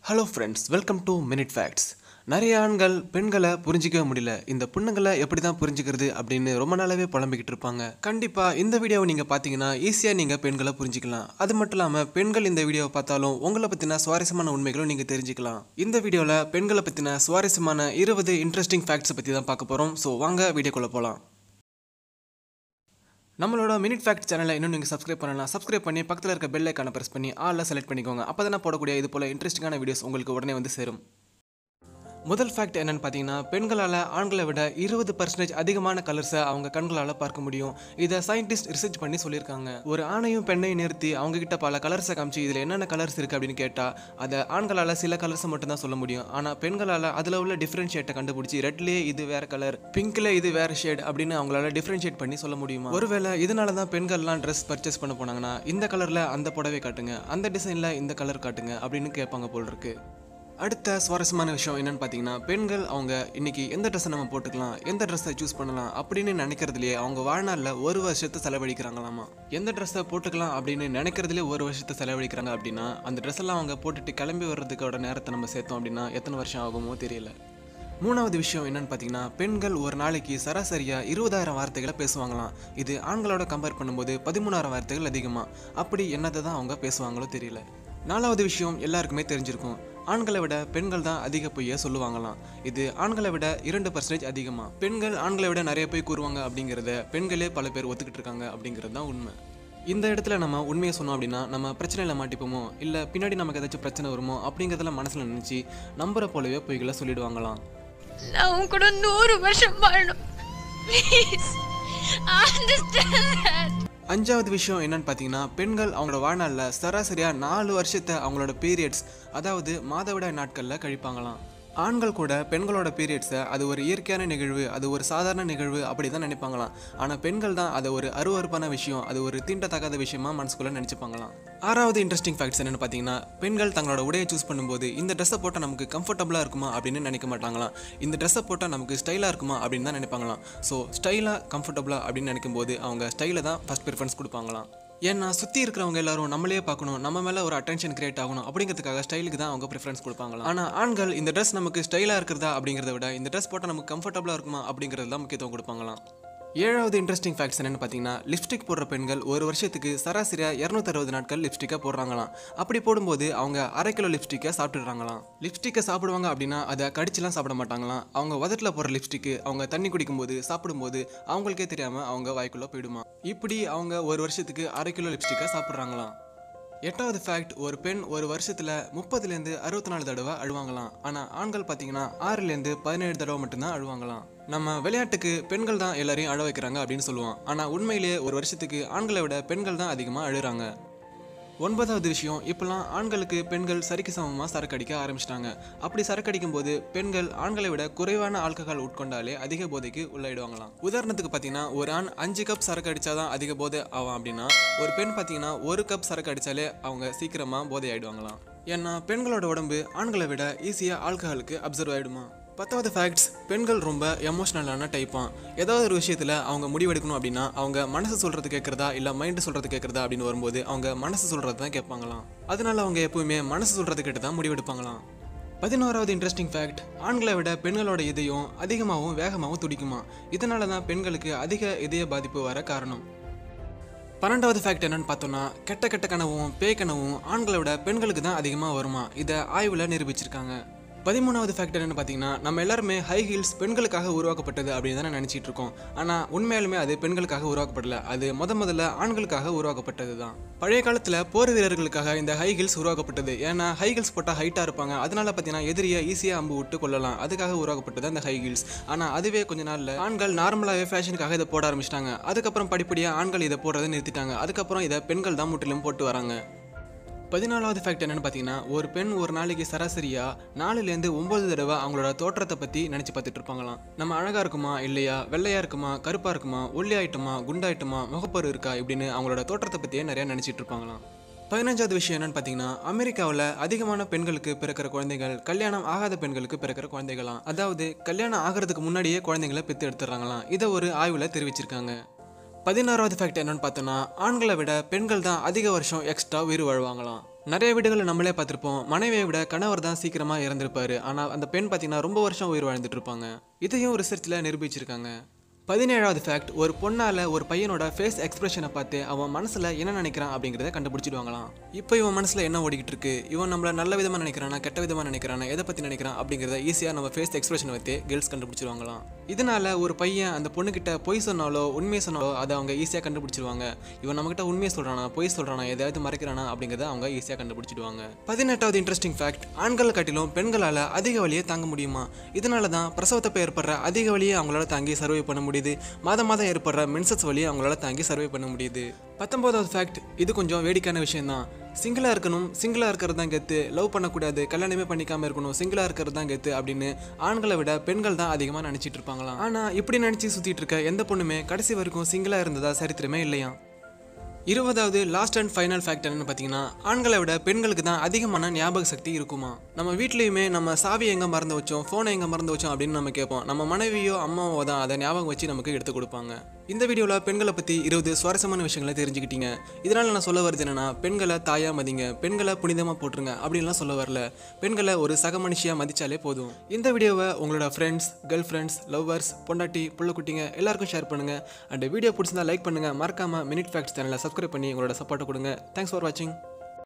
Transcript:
hello friends welcome to minute facts நிறைய ஆண்கள் பெண்களை புரிஞ்சிக்கவே முடியல இந்த பொண்ணுங்களை எப்படி தான் புரிஞ்சுக்கிறது அப்படின்னு ரொம்ப நாளாவே புலம்பிக்கிட்டு இருப்பாங்க கண்டிப்பாக இந்த வீடியோவை நீங்கள் பார்த்தீங்கன்னா ஈஸியாக நீங்கள் பெண்களை புரிஞ்சிக்கலாம் அது மட்டும் இல்லாமல் பெண்கள் இந்த வீடியோவை பார்த்தாலும் உங்களை பற்றின சுவாரஸ்யமான உண்மைகளும் நீங்கள் தெரிஞ்சுக்கலாம் இந்த வீடியோவில் பெண்களை பற்றின சுவாரஸ்யமான இருபது இன்ட்ரெஸ்டிங் ஃபேக்ட்ஸை பற்றி தான் பார்க்க போகிறோம் ஸோ வாங்க வீடியோக்குள்ளே போகலாம் நம்மளோட மினிட் ஃபேக்ட் சேனலை இன்னும் நீங்கள் சப்ஸ்கிரைப் பண்ணலாம் சப்ஸ்கிரைப் பண்ணி பக்கத்தில் இருக்க பெல் ஐக்கானை ப்ரெஸ் பண்ணி ஆளில் செலக்ட் பண்ணிக்கோங்க அப்போ தானே போடக்கூடிய இது போல் இன்ட்ரெஸ்டிங்கான வீடியோஸ் உங்களுக்கு உடனே வந்து சேரும் முதல் ஃபேக்ட் என்னன்னு பார்த்தீங்கன்னா பெண்களால் ஆண்களை விட இருபது பர்சன்டேஜ் அதிகமான கலர்ஸை அவங்க கண்களால் பார்க்க முடியும் இதை சயின்டிஸ்ட் ரிசர்ச் பண்ணி சொல்லியிருக்காங்க ஒரு ஆணையும் பெண்ணையும் நிறுத்தி அவங்க கிட்ட பல கலர்ஸை காமிச்சு இதில் என்னென்ன கலர்ஸ் இருக்குது அப்படின்னு கேட்டால் அதை ஆண்களால் சில கலர்ஸை மட்டும் தான் சொல்ல முடியும் ஆனால் பெண்களால் அதில் உள்ள டிஃப்ரென்ஷியேட்டை கண்டுபிடிச்சி ரெட்லேயே இது வேற கலர் பிங்க்ல இது வேற ஷேட் அப்படின்னு அவங்களால டிஃப்ரென்ஷியேட் பண்ணி சொல்ல முடியுமா ஒருவேளை இதனால தான் பெண்கள்லாம் ட்ரெஸ் பர்ச்சேஸ் பண்ண போனாங்கன்னா இந்த கலரில் அந்த புடவை காட்டுங்க அந்த டிசைனில் இந்த கலர் காட்டுங்க அப்படின்னு கேட்பாங்க போல் இருக்கு அடுத்த சுவாரஸ்யமான விஷயம் என்னன்னு பார்த்தீங்கன்னா பெண்கள் அவங்க இன்னைக்கு எந்த ட்ரெஸ்ஸை நம்ம போட்டுக்கலாம் எந்த ட்ரெஸ்ஸை சூஸ் பண்ணலாம் அப்படின்னு நினைக்கிறதுலேயே அவங்க வாழ்நாளில் ஒரு வருஷத்தை செலவழிக்கிறாங்களாமா எந்த ட்ரெஸ்ஸை போட்டுக்கலாம் அப்படின்னு நினைக்கிறதுலே ஒரு வருஷத்தை செலவழிக்கிறாங்க அப்படின்னா அந்த ட்ரெஸ் எல்லாம் அவங்க போட்டுட்டு கிளம்பி வர்றதுக்கோட நேரத்தை நம்ம சேர்த்தோம் அப்படின்னா எத்தனை வருஷம் ஆகுமோ தெரியல மூணாவது விஷயம் என்னன்னு பார்த்தீங்கன்னா பெண்கள் ஒரு நாளைக்கு சராசரியாக இருபதாயிரம் வார்த்தைகளை பேசுவாங்களாம் இது ஆண்களோட கம்பேர் பண்ணும்போது பதிமூணாயிரம் வார்த்தைகள் அதிகமாக அப்படி என்னதை தான் அவங்க பேசுவாங்களோ தெரியல நாலாவது விஷயம் எல்லாருக்குமே தெரிஞ்சிருக்கும் ஆண்களை விட பெண்கள் தான் அதிக பொய்யை சொல்லுவாங்களாம் இது ஆண்களை விட இரண்டு பர்சன்டேஜ் அதிகமாக பெண்கள் ஆண்களை விட நிறைய பொய் கூறுவாங்க அப்படிங்கிறத பெண்களே பல பேர் ஒத்துக்கிட்டு இருக்காங்க அப்படிங்கிறது தான் உண்மை இந்த இடத்துல நம்ம உண்மையை சொன்னோம் அப்படின்னா நம்ம பிரச்சனையில் மாட்டிப்போமோ இல்லை பின்னாடி நமக்கு ஏதாச்சும் பிரச்சனை வருமோ அப்படிங்கிறதெல்லாம் மனசில் நினச்சி நம்புற போலவே பொய்களை சொல்லிடுவாங்களாம் நான் உன் கூட நூறு வருஷம் வாழணும் ப்ளீஸ் அண்டர்ஸ்டாண்ட் அஞ்சாவது விஷயம் என்னன்னு பார்த்தீங்கன்னா பெண்கள் அவங்களோட வாழ்நாளில் சராசரியாக நாலு வருஷத்தை அவங்களோட பீரியட்ஸ் அதாவது மாதவிடாய் நாட்களில் கழிப்பாங்களாம் ஆண்கள் கூட பெண்களோட பீரியட்ஸை அது ஒரு இயற்கையான நிகழ்வு அது ஒரு சாதாரண நிகழ்வு அப்படி தான் நினைப்பாங்களாம் ஆனால் பெண்கள் தான் அதை ஒரு அருவறுப்பான விஷயம் அது ஒரு தீண்டத்தகாத விஷயமா மனசுக்குள்ளே நினச்சிப்பாங்களாம் ஆறாவது இன்ட்ரெஸ்டிங் ஃபேக்ட்ஸ் என்னென்னு பார்த்தீங்கன்னா பெண்கள் தங்களோட உடையை சூஸ் பண்ணும்போது இந்த ட்ரெஸ்ஸை போட்டால் நமக்கு கம்ஃபர்டபுளாக இருக்குமா அப்படின்னு நினைக்க மாட்டாங்களாம் இந்த ட்ரெஸ்ஸை போட்டால் நமக்கு ஸ்டைலாக இருக்குமா அப்படின்னு தான் நினைப்பாங்களாம் ஸோ ஸ்டைலாக கம்ஃபர்டபுளாக அப்படின்னு நினைக்கும் போது அவங்க ஸ்டைலை தான் ஃபஸ்ட் ப்ரிஃபரன்ஸ் கொடுப்பாங்களாம் ஏன்னா சுற்றி இருக்கிறவங்க எல்லாரும் நம்மளே பார்க்கணும் நம்ம மேலே ஒரு அட்டென்ஷன் கிரியேட் ஆகணும் அப்படிங்கிறதுக்காக ஸ்டைலுக்கு தான் அவங்க ப்ரிஃபரன்ஸ் கொடுப்பாங்களாம் ஆனால் ஆண்கள் இந்த ட்ரெஸ் நமக்கு ஸ்டைலாக இருக்கிறதா அப்படிங்கிறத விட இந்த ட்ரெஸ் போட்டால் நமக்கு கம்ஃபர்டபுளாக இருக்குமா அப்படிங்கிறது தான் முக்கியத்துவம் கொடுப்பாங்களாம் ஏழாவது இன்ட்ரெஸ்டிங் ஃபேக்ட்ஸ் என்னென்னு பார்த்தீங்கன்னா லிப்ஸ்டிக் போடுற பெண்கள் ஒரு வருஷத்துக்கு சராசரியாக இரநூத்தறுபது நாட்கள் லிப்ஸ்டிக்கை போடுறாங்களாம் அப்படி போடும்போது அவங்க அரை கிலோ லிப்ஸ்டிக்கை சாப்பிட்டுறாங்களாம் லிப்ஸ்டிக்கை சாப்பிடுவாங்க அப்படின்னா அதை கடிச்சுலாம் சாப்பிட மாட்டாங்களாம் அவங்க உதட்டில் போடுற லிப்ஸ்டிக்கு அவங்க தண்ணி குடிக்கும்போது சாப்பிடும்போது அவங்களுக்கே தெரியாமல் அவங்க வாய்க்குள்ளே போயிடுமா இப்படி அவங்க ஒரு வருஷத்துக்கு அரை கிலோ லிப்ஸ்டிக்கை சாப்பிட்றாங்களாம் எட்டாவது ஃபேக்ட் ஒரு பெண் ஒரு வருஷத்தில் முப்பதுலேருந்து அறுபத்தி நாலு தடவை அழுவாங்களாம் ஆனால் ஆண்கள் பார்த்தீங்கன்னா ஆறுலேருந்து பதினேழு தடவை மட்டும்தான் அழுவாங்களாம் நம்ம விளையாட்டுக்கு பெண்கள் தான் எல்லாரையும் அழ வைக்கிறாங்க அப்படின்னு சொல்லுவோம் ஆனால் உண்மையிலேயே ஒரு வருஷத்துக்கு ஆண்களை விட பெண்கள் தான் அதிகமாக அழுறாங்க ஒன்பதாவது விஷயம் இப்போல்லாம் ஆண்களுக்கு பெண்கள் சரிக்கு சமமாக சரக்கு அடிக்க ஆரம்பிச்சிட்டாங்க அப்படி சரக்கு அடிக்கும் போது பெண்கள் ஆண்களை விட குறைவான ஆல்கஹால் உட்கொண்டாலே அதிக போதைக்கு உள்ளிடுவாங்களாம் உதாரணத்துக்கு பார்த்தீங்கன்னா ஒரு ஆண் அஞ்சு கப் சரக்கு அடித்தாதான் அதிக போதை ஆகும் அப்படின்னா ஒரு பெண் பார்த்தீங்கன்னா ஒரு கப் சரக்கு அடித்தாலே அவங்க சீக்கிரமாக போதை ஆயிடுவாங்களாம் ஏன்னா பெண்களோட உடம்பு ஆண்களை விட ஈஸியாக ஆல்கஹாலுக்கு அப்சர்வ் ஆகிடுமா பத்தாவது ஃபேக்ட்ஸ் பெண்கள் ரொம்ப எமோஷ்னலான டைப்பான் ஏதாவது ஒரு விஷயத்தில் அவங்க முடிவெடுக்கணும் அப்படின்னா அவங்க மனசு சொல்கிறது கேட்குறதா இல்லை மைண்டு சொல்கிறது கேட்குறதா அப்படின்னு வரும்போது அவங்க மனசு சொல்கிறது தான் கேட்பாங்களாம் அதனால அவங்க எப்பவுமே மனசு சொல்கிறது கேட்டு தான் முடிவெடுப்பாங்களாம் பதினோராவது இன்ட்ரெஸ்டிங் ஃபேக்ட் ஆண்களை விட பெண்களோட இதயம் அதிகமாகவும் வேகமாகவும் துடிக்குமா இதனால தான் பெண்களுக்கு அதிக இதய பாதிப்பு வர காரணம் பன்னெண்டாவது ஃபேக்ட் என்னன்னு பார்த்தோம்னா கெட்ட கெட்ட கனவும் பேய் கனவும் ஆண்களை விட பெண்களுக்கு தான் அதிகமாக வருமா இதை ஆய்வில் நிரூபிச்சிருக்காங்க பதிமூணாவது ஃபேக்டர் என்ன பார்த்தீங்கன்னா நம்ம எல்லாருமே ஹை ஹீல்ஸ் பெண்களுக்காக உருவாக்கப்பட்டது அப்படின்னு தானே நினச்சிட்டு இருக்கோம் ஆனால் உண்மையாலுமே அது பெண்களுக்காக உருவாக்கப்படல அது முத முதல்ல ஆண்களுக்காக உருவாக்கப்பட்டது தான் பழைய காலத்தில் போர் வீரர்களுக்காக இந்த ஹை ஹீல்ஸ் உருவாக்கப்பட்டது ஏன்னா ஹை ஹீல்ஸ் போட்டால் ஹைட்டாக இருப்பாங்க அதனால பார்த்தீங்கன்னா எதிரியை ஈஸியாக அம்பு விட்டு கொள்ளலாம் அதுக்காக உருவாக்கப்பட்டது அந்த ஹை ஹீல்ஸ் ஆனால் அதுவே கொஞ்ச நாளில் ஆண்கள் நார்மலாகவே ஃபேஷனுக்காக இதை போட ஆரம்பிச்சிட்டாங்க அதுக்கப்புறம் படிப்படியாக ஆண்கள் இதை போடுறதை நிறுத்திட்டாங்க அதுக்கப்புறம் இதை பெண்கள் தான் முற்றிலும் போட்டு வராங்க பதினாலாவது ஃபேக்ட் என்னன்னு பார்த்தீங்கன்னா ஒரு பெண் ஒரு நாளைக்கு சராசரியாக நாலுலேருந்து ஒம்பது தடவை அவங்களோட தோற்றத்தை பற்றி நினச்சி பார்த்துட்டு இருப்பாங்களாம் நம்ம அழகாக இருக்குமா இல்லையா வெள்ளையாக இருக்குமா கருப்பாக இருக்குமா ஒல்லியாயிட்டுமா குண்டாயிட்டுமா முகப்பரு இருக்கா இப்படின்னு அவங்களோட தோற்றத்தை பற்றியே நிறையா நினச்சிட்டு இருப்பாங்களாம் பதினஞ்சாவது விஷயம் என்னன்னு பார்த்தீங்கன்னா அமெரிக்காவில் அதிகமான பெண்களுக்கு பிறக்கிற குழந்தைகள் கல்யாணம் ஆகாத பெண்களுக்கு பிறக்கிற குழந்தைகளாம் அதாவது கல்யாணம் ஆகிறதுக்கு முன்னாடியே குழந்தைங்களை பெற்று எடுத்துடுறாங்களாம் இதை ஒரு ஆய்வில் தெரிவிச்சிருக்காங்க பதினாறாவது ஃபேக்ட் என்னன்னு பார்த்தோன்னா ஆண்களை விட பெண்கள் தான் அதிக வருஷம் எக்ஸ்ட்ரா உயிர் வாழ்வாங்களாம் நிறைய வீடுகளில் நம்மளே பார்த்துருப்போம் மனைவியை விட கணவர் தான் சீக்கிரமாக இறந்திருப்பாரு ஆனால் அந்த பெண் பார்த்தீங்கன்னா ரொம்ப வருஷம் உயிர் வாழ்ந்துட்டு இருப்பாங்க இதையும் ரிசர்ச்சில் நிரூபிச்சிருக்காங்க பதினேழாவது ஃபேக்ட் ஒரு பொண்ணால் ஒரு பையனோட ஃபேஸ் எக்ஸ்பிரஷனை பார்த்து அவன் மனசில் என்ன நினைக்கிறான் அப்படிங்கிறத கண்டுபிடிச்சிடுவாங்களாம் இப்போ இவன் மனசில் என்ன ஓடிக்கிட்டு இருக்கு இவன் நம்மள நல்ல விதமாக நினைக்கிறானா கெட்ட விதமாக நினைக்கிறானா எதை பற்றி நினைக்கிறான் அப்படிங்கிறத ஈஸியாக நம்ம ஃபேஸ் எக்ஸ்பிரஷனை வைத்து கேர்ள்ஸ் கண்டுபிடிச்சிருவாங்களாம் இதனால ஒரு பையன் அந்த பொண்ணுக்கிட்ட பொய் சொன்னாலோ உண்மையை சொன்னாலோ அதை அவங்க ஈஸியாக கண்டுபிடிச்சிருவாங்க இவன் நம்மகிட்ட உண்மையை சொல்கிறானா பொய் சொல்கிறானா எதாவது மறைக்கிறானா அப்படிங்கிறத அவங்க ஈஸியாக கண்டுபிடிச்சிடுவாங்க பதினெட்டாவது இன்ட்ரெஸ்டிங் ஃபேக்ட் ஆண்களை காட்டிலும் பெண்களால் அதிக வலியை தாங்க முடியுமா இதனால தான் பிரசவத்தப்ப ஏற்படுற அதிக வலியை அவங்களால தாங்கி சர்வை பண்ண முடியுது மாதம் மாதம் ஏற்படுற மென்சஸ் வலியை அவங்களால தாங்கி சர்வை பண்ண முடியுது பத்தொன்பதாவது ஃபேக்ட் இது கொஞ்சம் வேடிக்கையான விஷயம் தான் சிங்கிளாக இருக்கணும் சிங்கிளாக இருக்கிறது தான் கெத்து லவ் பண்ணக்கூடாது கல்யாணமே பண்ணிக்காம இருக்கணும் சிங்கிளாக இருக்கிறது தான் கெத்து அப்படின்னு ஆண்களை விட பெண்கள் தான் அதிகமாக நினச்சிட்டு இருப்பாங்களாம் ஆனால் இப்படி நினச்சி சுற்றிட்டு இருக்க எந்த பொண்ணுமே கடைசி வரைக்கும் சிங்கிளாக இருந்ததா சரித்திரமே இல்லையா இருபதாவது லாஸ்ட் அண்ட் ஃபைனல் ஃபேக்ட் என்னன்னு பார்த்தீங்கன்னா ஆண்களை விட பெண்களுக்கு தான் அதிகமான ஞாபக சக்தி இருக்குமா நம்ம வீட்லேயுமே நம்ம சாவி எங்கே மறந்து வச்சோம் ஃபோனை எங்கே மறந்து வச்சோம் அப்படின்னு நம்ம கேட்போம் நம்ம மனைவியோ அம்மாவோ தான் அதை ஞாபகம் வச்சு நமக்கு எடுத்து கொடுப்பாங்க இந்த வீடியோவில் பெண்களை பற்றி இருபது சுவாரஸ்யமான விஷயங்களை தெரிஞ்சுக்கிட்டீங்க இதனால் நான் சொல்ல வருது என்னன்னா பெண்களை தாயா மதிங்க பெண்களை புனிதமாக போட்டுருங்க அப்படின்லாம் சொல்ல வரல பெண்களை ஒரு சக மனுஷியாக மதிச்சாலே போதும் இந்த வீடியோவை உங்களோட ஃப்ரெண்ட்ஸ் கேர்ள் ஃப்ரெண்ட்ஸ் லவ்வர்ஸ் பொண்டாட்டி புள்ளக்குட்டிங்க எல்லாருக்கும் ஷேர் பண்ணுங்கள் அண்ட் வீடியோ பிடிச்சிருந்தா லைக் பண்ணுங்கள் மறக்காமல் மினிட் ஃபேக்ட்ஸ் சேனலை சப்ஸ்கிரைப் பண்ணி உங்களோட சப்போர்ட்டை கொடுங்க தேங்க்ஸ் ஃபார் வாட்சிங்